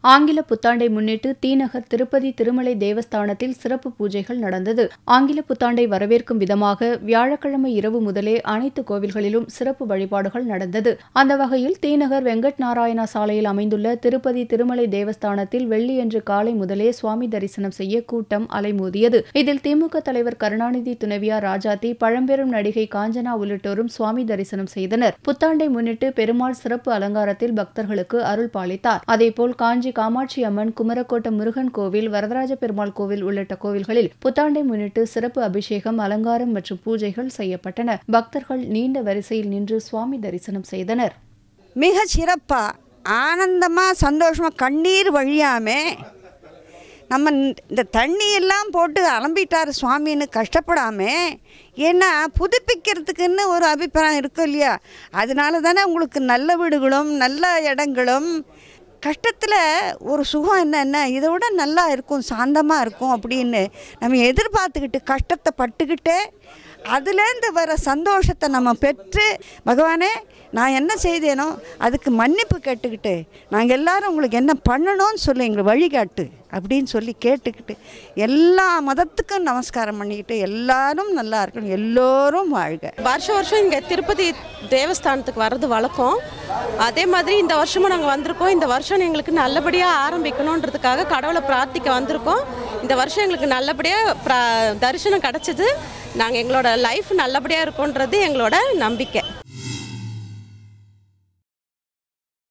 ஆங்கில புத்தாண்டை முன்னிட்டு தீநகர் திருப்பதி திருமலை தேவஸ்தானத்தில் சிறப்பு பூஜைகள் நடந்தது ஆங்கில புத்தாண்டை வரவேற்கும் விதமாக வியாழக்கிழமை இரவு முதலே அனைத்து கோவில்களிலும் சிறப்பு வழிபாடுகள் நடந்தது அந்த வகையில் தீநகர் வெங்கட் நாராயணா சாலையில் அமைந்துள்ள திருப்பதி திருமலை தேவஸ்தானத்தில் வெள்ளியன்று காலை முதலே சுவாமி தரிசனம் செய்ய கூட்டம் அலைமோதியது இதில் திமுக தலைவர் கருணாநிதி துணைவியார் ராஜாத்தி பழம்பெரும் நடிகை காஞ்சனா உள்ளிட்டோரும் சுவாமி தரிசனம் செய்தனர் புத்தாண்டை முன்னிட்டு பெருமாள் சிறப்பு அலங்காரத்தில் பக்தர்களுக்கு அருள் பாலித்தார் அதேபோல் காஞ்சி காமாட்சி அம்மன் குமரக்கோட்டம் முருகன் கோவில் வரதராஜ பெருமாள் கோவில் உள்ளிட்ட கோவில்களில் புத்தாண்டை முன்னிட்டு சிறப்பு அபிஷேகம் அலங்காரம் மற்றும் பூஜைகள் செய்யப்பட்டன பக்தர்கள் நீண்ட வரிசையில் நின்று சுவாமி தரிசனம் செய்தனர் மிக சிறப்பாக ஆனந்தமாக சந்தோஷமாக கண்ணீர் வழியாமல் நம்ம இந்த தண்ணியெல்லாம் போட்டு அலம்பிட்டார் சுவாமின்னு கஷ்டப்படாமல் ஏன்னா புதுப்பிக்கிறதுக்குன்னு ஒரு அபிப்பிராயம் இருக்கும் இல்லையா அதனால தானே உங்களுக்கு நல்ல வீடுகளும் நல்ல இடங்களும் கஷ்டத்தில் ஒரு சுகம் என்னென்ன இதை விட நல்லா இருக்கும் சாந்தமாக இருக்கும் அப்படின்னு நம்ம எதிர்பார்த்துக்கிட்டு கஷ்டத்தை பட்டுக்கிட்டே அதுலேருந்து வர சந்தோஷத்தை நம்ம பெற்று பகவானே நான் என்ன செய்தேனோ அதுக்கு மன்னிப்பு கேட்டுக்கிட்டு நாங்கள் எல்லாரும் உங்களுக்கு என்ன பண்ணணும்னு சொல்லி எங்களுக்கு வழிகாட்டு அப்படின்னு சொல்லி கேட்டுக்கிட்டு எல்லா மதத்துக்கும் நமஸ்காரம் பண்ணிக்கிட்டு எல்லாரும் நல்லா இருக்கணும் எல்லோரும் வாழ்க வருஷம் வருஷம் இங்கே திருப்பதி தேவஸ்தானத்துக்கு வர்றது வழக்கம் அதே மாதிரி இந்த வருஷமும் நாங்கள் வந்திருக்கோம் இந்த வருஷம் எங்களுக்கு நல்லபடியாக ஆரம்பிக்கணுன்றதுக்காக கடவுளை பிரார்த்திக்க வந்திருக்கோம் இந்த வருஷம் எங்களுக்கு நல்லபடியாக ப்ரா தரிசனம் கிடச்சிது நாங்கள் எங்களோட லைஃப் நல்லபடியாக இருக்கும்ன்றது எங்களோட நம்பிக்கை